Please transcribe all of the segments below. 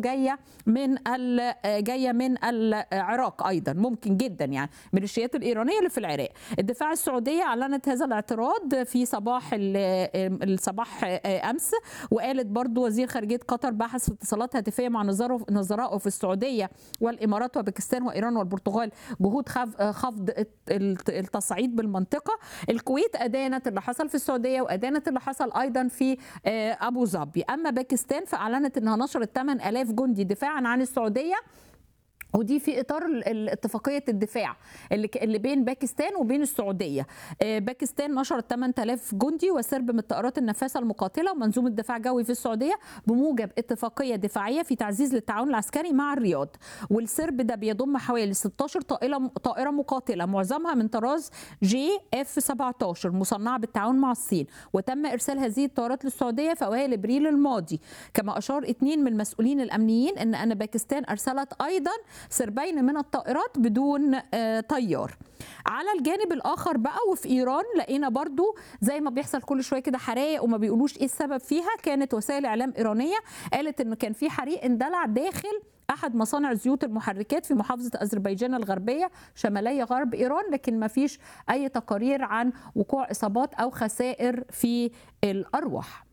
جايه من جايه من العراق ايضا ممكن جدا يعني ميليشيات الايرانيه اللي في العراق الدفاع السعوديه اعلنت هذا الاعتراض في صباح الصباح امس وقالت برضو وزير خارجيه قطر بحث في اتصالات هاتفيه مع نظرائه في السعوديه والامارات وباكستان وايران والبرتغال جهود خفض التصعيد بالمنطقه الكويت ادانت اللي حصل في السعوديه وادانت اللي حصل ايضا في ابو ظبي اما باكستان فاعلنت انها نشرت 8000 جندي دفاعا عن السعوديه ودي في اطار اتفاقيه الدفاع اللي اللي بين باكستان وبين السعوديه باكستان نشرت 8000 جندي وسرب من الطائرات النفاثه المقاتله ومنظومه دفاع جوي في السعوديه بموجب اتفاقيه دفاعيه في تعزيز للتعاون العسكري مع الرياض والسرب ده بيضم حوالي 16 طائره طائره مقاتله معظمها من طراز جي اف 17 مصنعه بالتعاون مع الصين وتم ارسال هذه الطائرات للسعوديه في اوائل ابريل الماضي كما اشار اثنين من المسؤولين الامنيين ان ان باكستان ارسلت ايضا سربين من الطائرات بدون طيار على الجانب الاخر بقى وفي ايران لقينا برضو زي ما بيحصل كل شويه كده حرايق وما بيقولوش ايه السبب فيها كانت وسائل اعلام ايرانيه قالت انه كان في حريق اندلع داخل احد مصانع زيوت المحركات في محافظه اذربيجان الغربيه شمالي غرب ايران لكن ما فيش اي تقارير عن وقوع اصابات او خسائر في الارواح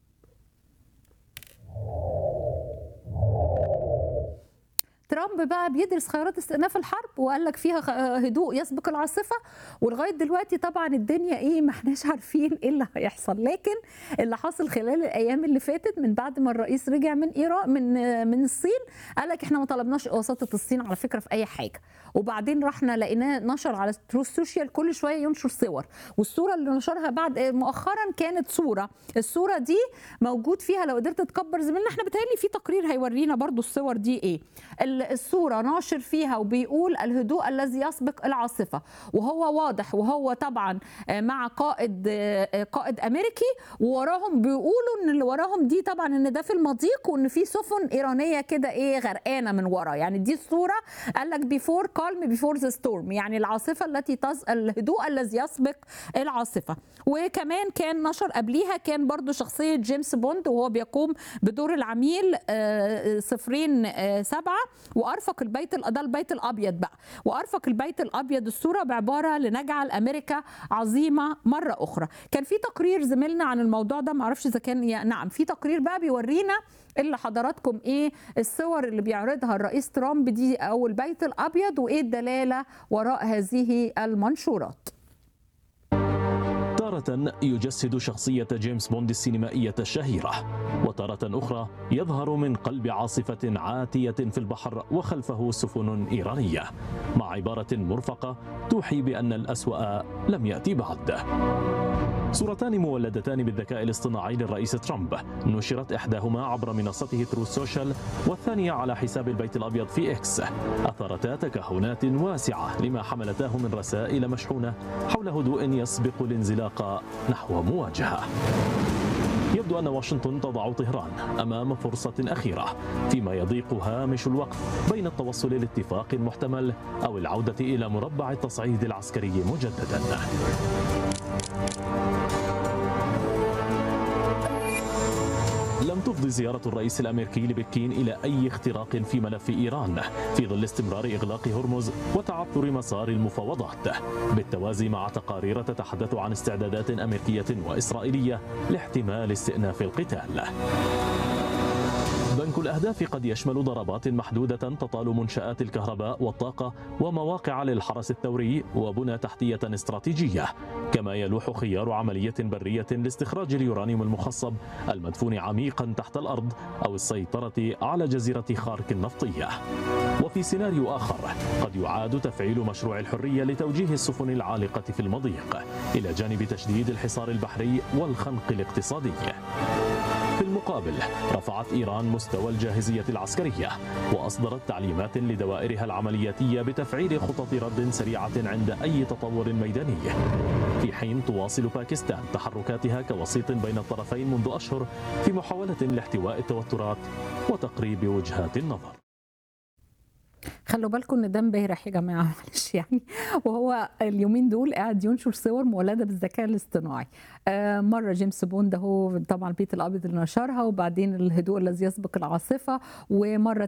ترامب بقى بيدرس خيارات استئناف الحرب وقال لك فيها هدوء يسبق العاصفه ولغايه دلوقتي طبعا الدنيا ايه ما احناش عارفين ايه اللي هيحصل لكن اللي حصل خلال الايام اللي فاتت من بعد ما الرئيس رجع من ايران من من الصين قال لك احنا ما طلبناش وساطه الصين على فكره في اي حاجه وبعدين رحنا لقيناه نشر على تروث سوشيال كل شويه ينشر صور والصوره اللي نشرها بعد مؤخرا كانت صوره الصوره دي موجود فيها لو قدرت تكبر زميلنا احنا بتهيألي في تقرير هيورينا برضو الصور دي ايه الصوره ناشر فيها وبيقول الهدوء الذي يسبق العاصفه وهو واضح وهو طبعا مع قائد قائد امريكي ووراهم بيقولوا ان اللي وراهم دي طبعا ان ده في المضيق وان في سفن ايرانيه كده ايه غرقانه من ورا يعني دي الصوره قال لك بيفور كالم بيفور ذا ستورم يعني العاصفه التي تز... الهدوء الذي يسبق العاصفه وكمان كان نشر قبليها كان برضو شخصيه جيمس بوند وهو بيقوم بدور العميل صفرين سبعه وارفق البيت ده البيت الابيض بقى وارفق البيت الابيض الصوره بعباره لنجعل امريكا عظيمه مره اخرى كان في تقرير زميلنا عن الموضوع ده معرفش اذا كان نعم في تقرير بقى بيورينا اللي حضراتكم ايه الصور اللي بيعرضها الرئيس ترامب دي او البيت الابيض وايه الدلاله وراء هذه المنشورات تارة يجسد شخصية جيمس بوند السينمائية الشهيرة وتارة أخرى يظهر من قلب عاصفة عاتية في البحر وخلفه سفن إيرانية مع عبارة مرفقة توحي بأن الأسوأ لم يأتي بعد صورتان مولدتان بالذكاء الاصطناعي للرئيس ترامب نشرت إحداهما عبر منصته ترو سوشيال والثانية على حساب البيت الأبيض في إكس أثرتا تكهنات واسعة لما حملتاه من رسائل مشحونة حول هدوء يسبق الانزلاق نحو مواجهة يبدو أن واشنطن تضع طهران أمام فرصة أخيرة فيما يضيق هامش الوقت بين التوصل لاتفاق محتمل أو العودة إلى مربع التصعيد العسكري مجددا لم تفضي زيارة الرئيس الأمريكي لبكين إلى أي اختراق في ملف إيران في ظل استمرار إغلاق هرمز وتعثر مسار المفاوضات بالتوازي مع تقارير تتحدث عن استعدادات أمريكية وإسرائيلية لاحتمال استئناف القتال بنك الأهداف قد يشمل ضربات محدودة تطال منشآت الكهرباء والطاقة ومواقع للحرس الثوري وبنى تحتية استراتيجية كما يلوح خيار عملية برية لاستخراج اليورانيوم المخصب المدفون عميقا تحت الأرض أو السيطرة على جزيرة خارك النفطية وفي سيناريو آخر قد يعاد تفعيل مشروع الحرية لتوجيه السفن العالقة في المضيق إلى جانب تشديد الحصار البحري والخنق الاقتصادي في المقابل رفعت إيران مستوى الجاهزية العسكرية وأصدرت تعليمات لدوائرها العملياتية بتفعيل خطط رد سريعة عند أي تطور ميداني في حين تواصل باكستان تحركاتها كوسيط بين الطرفين منذ أشهر في محاولة لاحتواء التوترات وتقريب وجهات النظر خلوا بالكم ان ده امبارح يا جماعه معلش يعني وهو اليومين دول قاعد ينشر صور مولده بالذكاء الاصطناعي آه مره جيمس بوند اهو طبعا البيت الابيض اللي نشرها وبعدين الهدوء الذي يسبق العاصفه ومره